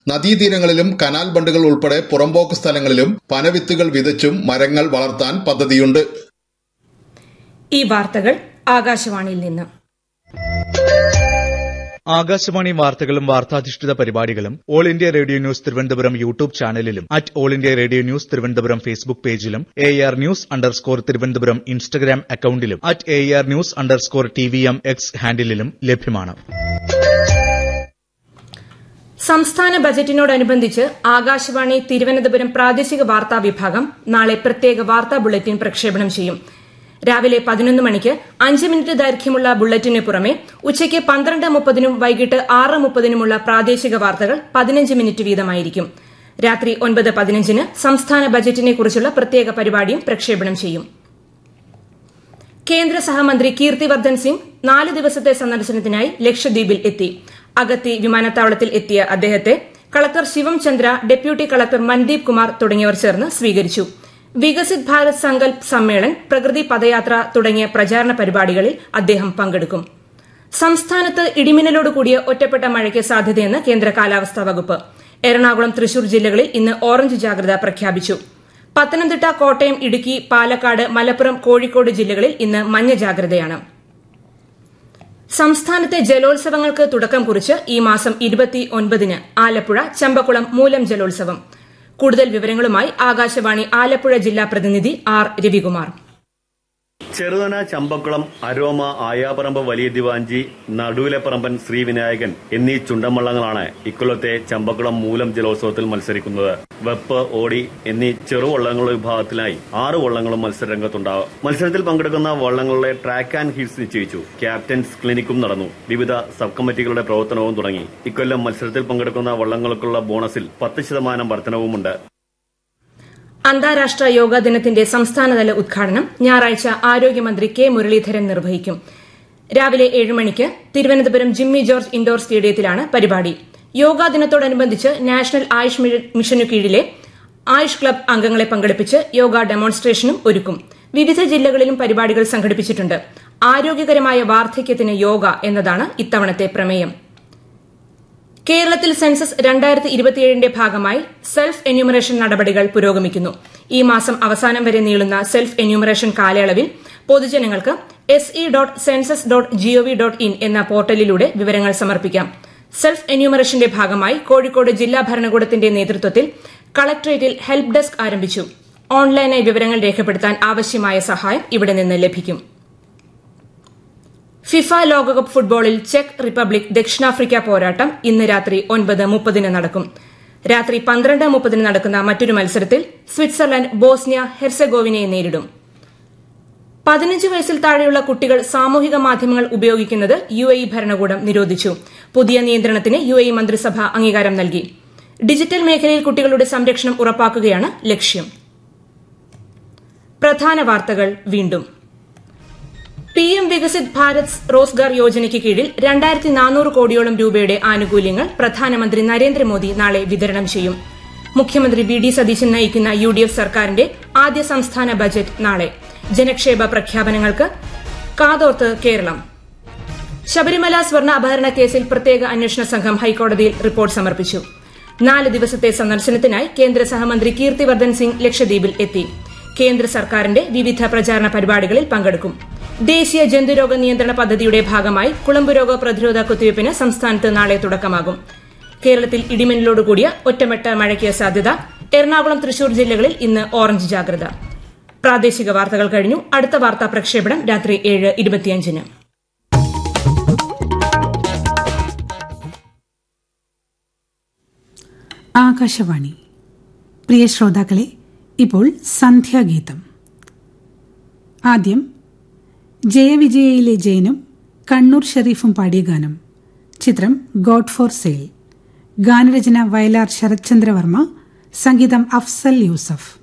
നദീതീരങ്ങളിലും canal ബണ്ടുകൾ ഉൾപ്പെടെ പുറമ്പോക്ക് സ്ഥലങ്ങളിലും പനവിത്തുകൾ വിതച്ചും മരങ്ങൾ വളർത്താൻ പദ്ധതിയുണ്ട് ഈ വാർത്തകൾ ആകാശവാണിയിൽ നിന്ന് ആകാശവാണി വാർത്തകളും വാർത്താധിഷ്ഠിത പരിപാടികളും all India radio news Thiruvananthapuram YouTube ചാനലിലും at all India radio news Thiruvananthapuram Facebook പേജിലും A R news underscore Thiruvananthapuram Instagram അക്കൌണ്ടിലും at A R news underscore T V M X ഹാൻഡിലും ലഭ്യമാണ് സംസ്ഥാന ബജറ്റിനോടനുബന്ധിച്ച് ആകാശവാണി തിരുവനന്തപുരം പ്രാദേശിക വാർത്താ വിഭാഗം നാളെ പ്രത്യേക വാർത്താ ബുള്ളറ്റിൻ പ്രക്ഷേപണം ചെയ്യും രാവിലെ പതിനൊന്ന് മണിക്ക് അഞ്ച് മിനിറ്റ് ദൈർഘ്യമുള്ള ബുള്ളറ്റിന് പുറമെ ഉച്ചയ്ക്ക് പന്ത്രണ്ട് മുപ്പതിനും വൈകിട്ട് ആറ് മുപ്പതിനുമുള്ള പ്രാദേശിക വാർത്തകൾ പതിനഞ്ച് മിനിറ്റ് വീതമായിരിക്കും രാത്രി ഒൻപത് പതിനഞ്ചിന് സംസ്ഥാന ബജറ്റിനെക്കുറിച്ചുള്ള പ്രത്യേക പരിപാടിയും പ്രക്ഷേപണം ചെയ്യും കേന്ദ്ര സഹമന്ത്രി കീർത്തിവർദ്ധൻ സിംഗ് നാല് ദിവസത്തെ സന്ദർശനത്തിനായി ലക്ഷദ്വീപിൽ എത്തി അഗത്തി വിമാനത്താവളത്തിൽ എത്തിയ അദ്ദേഹത്തെ collector Shivam Chandra deputy collector Mandeep Kumar തുടങ്ങിയവർ ചേർന്ന് സ്വീകരിച്ചു വികസിത് ഭാരത് സങ്കൽപ് സമ്മേളൻ പ്രകൃതി പദയാത്ര തുടങ്ങിയ പ്രചാരണ പരിപാടികളിൽ അദ്ദേഹം പങ്കെടുക്കും സംസ്ഥാനത്ത് ഇടിമിന്നലോട് കൂടിയ ഒറ്റപ്പെട്ട മഴയ്ക്ക് സാധ്യതയെന്ന് കേന്ദ്ര കാലാവസ്ഥാ വകുപ്പ് എറണാകുളം തൃശൂർ ജില്ലകളിൽ ഇന്ന് ഓറഞ്ച് ജാഗ്രത പ്രഖ്യാപിച്ചു പത്തനംതിട്ട കോട്ടയം ഇടുക്കി പാലക്കാട് മലപ്പുറം കോഴിക്കോട് ജില്ലകളിൽ ഇന്ന് മഞ്ഞ ജാഗ്രതയാണ് സംസ്ഥാനത്തെ ജലോത്സവങ്ങൾക്ക് തുടക്കം കുറിച്ച് ഈ മാസം ഇരുപത്തിയൊൻപതിന് ആലപ്പുഴ ചമ്പക്കുളം മൂലം ജലോത്സവം കൂടുതൽ വിവരങ്ങളുമായി ആകാശവാണി ആലപ്പുഴ ജില്ലാ പ്രതിനിധി ആർ രവികുമാർ ചെറുതന ചമ്പക്കുളം അരോമ ആയാപറമ്പ് വലിയ ദിവാഞ്ചി നടുവിലെപ്പറമ്പൻ ശ്രീവിനായകൻ എന്നീ ചുണ്ടൻവള്ളങ്ങളാണ് ഇക്കൊല്ലത്തെ ചമ്പക്കുളം മൂലം ജലോത്സവത്തിൽ മത്സരിക്കുന്നത് വെപ്പ് ഓടി എന്നീ ചെറുവള്ളങ്ങളുടെ വിഭാഗത്തിലായി ആറ് വള്ളങ്ങളും മത്സരരംഗത്തുണ്ടാവും മത്സരത്തിൽ പങ്കെടുക്കുന്ന വള്ളങ്ങളുടെ ട്രാക്ക് ആൻഡ് ഹീറ്റ്സ് നിശ്ചയിച്ചു ക്യാപ്റ്റൻസ് ക്ലിനിക്കും നടന്നു വിവിധ സബ് കമ്മിറ്റികളുടെ പ്രവർത്തനവും തുടങ്ങി ഇക്കൊല്ലം മത്സരത്തിൽ പങ്കെടുക്കുന്ന വള്ളങ്ങൾക്കുള്ള ബോണസിൽ പത്ത് ശതമാനം വർധനവുമുണ്ട് അന്താരാഷ്ട്ര യോഗാ ദിനത്തിന്റെ സംസ്ഥാനതല ഉദ്ഘാടനം ഞായറാഴ്ച ആരോഗ്യമന്ത്രി കെ മുരളീധരൻ നിർവഹിക്കും രാവിലെ ഏഴ് മണിക്ക് തിരുവനന്തപുരം ജിമ്മി ജോർജ് ഇൻഡോർ സ്റ്റേഡിയത്തിലാണ് പരിപാടി യോഗാ ദിനത്തോടനുബന്ധിച്ച് നാഷണൽ ആയുഷ് മിഷനു കീഴിലെ ആയുഷ് ക്ലബ് അംഗങ്ങളെ പങ്കെടുപ്പിച്ച് യോഗ ഡെമോൺസ്ട്രേഷനും ഒരുക്കും വിവിധ ജില്ലകളിലും പരിപാടികൾ സംഘടിപ്പിച്ചിട്ടുണ്ട് ആരോഗ്യകരമായ വാർദ്ധക്യത്തിന് യോഗ എന്നതാണ് ഇത്തവണത്തെ പ്രമേയം കേരളത്തിൽ സെൻസസ് രണ്ടായിരത്തി ഇരുപത്തിയേഴിന്റെ ഭാഗമായി സെൽഫ് എന്യൂമറേഷൻ നടപടികൾ പുരോഗമിക്കുന്നു ഈ മാസം അവസാനം വരെ നീളുന്ന സെൽഫ് എന്യൂമറേഷൻ കാലയളവിൽ പൊതുജനങ്ങൾക്ക് S E dot census dot G O V dot in എന്ന പോർട്ടലിലൂടെ വിവരങ്ങൾ സമർപ്പിക്കാം സെൽഫ് എന്യൂമറേഷന്റെ ഭാഗമായി കോഴിക്കോട് ജില്ലാ ഭരണകൂടത്തിന്റെ നേതൃത്വത്തിൽ കളക്ടറേറ്റിൽ ഹെൽപ്പ് ഡെസ്ക് ആരംഭിച്ചു ഓൺലൈനായി വിവരങ്ങൾ രേഖപ്പെടുത്താൻ ആവശ്യമായ സഹായം ഇവിടെ നിന്ന് ലഭിക്കും ഫിഫ ലോകകപ്പ് ഫുട്ബോളിൽ ചെക്ക് റിപ്പബ്ലിക് ദക്ഷിണാഫ്രിക്ക പോരാട്ടം ഇന്ന് രാത്രി ഒൻപത് മുപ്പതിന് നടക്കും രാത്രി പന്ത്രണ്ട് മുപ്പതിന് നടക്കുന്ന മറ്റൊരു മത്സരത്തിൽ സ്വിറ്റ്സർലൻഡ് ബോസ്നിയ ഹെർസഗോവിനയെ നേരിടും പതിനഞ്ച് വയസ്സിൽ താഴെയുള്ള കുട്ടികൾ സാമൂഹിക മാധ്യമങ്ങൾ ഉപയോഗിക്കുന്നത് യു എ ഇ ഭരണകൂടം നിരോധിച്ചു പുതിയ നിയന്ത്രണത്തിന് യു എ ഇ മന്ത്രിസഭ അംഗീകാരം നൽകി ഡിജിറ്റൽ മേഖലയിൽ കുട്ടികളുടെ സംരക്ഷണം ഉറപ്പാക്കുകയാണ് ലക്ഷ്യം പ്രധാന വാർത്തകൾ വീണ്ടും പി എം വികസിത് ഭാരത് റോസ്ഗാർ യോജനയ്ക്ക് കീഴിൽ രണ്ടായിരത്തി നാനൂറ് കോടിയോളം രൂപയുടെ ആനുകൂല്യങ്ങൾ പ്രധാനമന്ത്രി നരേന്ദ്രമോദി നാളെ വിതരണം ചെയ്യും മുഖ്യമന്ത്രി വി ഡി സതീശൻ നയിക്കുന്ന യു ഡി എഫ് സർക്കാരിന്റെ ആദ്യ സംസ്ഥാന ബജറ്റ് നാളെ ജനക്ഷേമ പ്രഖ്യാപനങ്ങൾക്ക് കാതോർത്ത് കേരളം ശബരിമല സ്വർണ്ണ അപഹരണ കേസിൽ പ്രത്യേക അന്വേഷണ സംഘം ഹൈക്കോടതിയിൽ റിപ്പോർട്ട് സമർപ്പിച്ചു നാല് ദിവസത്തെ സന്ദർശനത്തിനായി കേന്ദ്ര സഹമന്ത്രി കീർത്തിവർദ്ധൻ സിംഗ് ലക്ഷദ്വീപിൽ എത്തി കേന്ദ്ര സർക്കാരിന്റെ വിവിധ പ്രചാരണ പരിപാടികളിൽ പങ്കെടുക്കും ദേശീയ ജന്തുരോഗ നിയന്ത്രണ പദ്ധതിയുടെ ഭാഗമായി കുളമ്പുരോഗ പ്രതിരോധ കുത്തിവയ്പ്പിന് സംസ്ഥാനത്ത് നാളെ തുടക്കമാകും കേരളത്തിൽ ഇടിമിന്നലോടുകൂടിയ ഒറ്റമെട്ട മഴയ്ക്ക് സാധ്യത എറണാകുളം തൃശൂർ ജില്ലകളിൽ ഇന്ന് ഓറഞ്ച് ജാഗ്രത പ്രാദേശിക വാർത്തകൾ കഴിഞ്ഞു അടുത്ത വാർത്താ പ്രക്ഷേപണം രാത്രി ഏഴ് ഇരുപത്തിയഞ്ചിന് ആകാശവാണി പ്രിയ ശ്രോതാക്കളെ ഇപ്പോൾ സന്ധ്യാഗീതം ആദ്യം ജയവിജയയിലെ ജയനും കണ്ണൂർ ഷെരീഫും പാടിയ ഗാനം ചിത്രം ഗോഡ് ഫോർ സെയിൽ ഗാനരചന വയലാർ ശരത്ചന്ദ്രവർമ്മ സംഗീതം അഫ്സൽ യൂസഫ്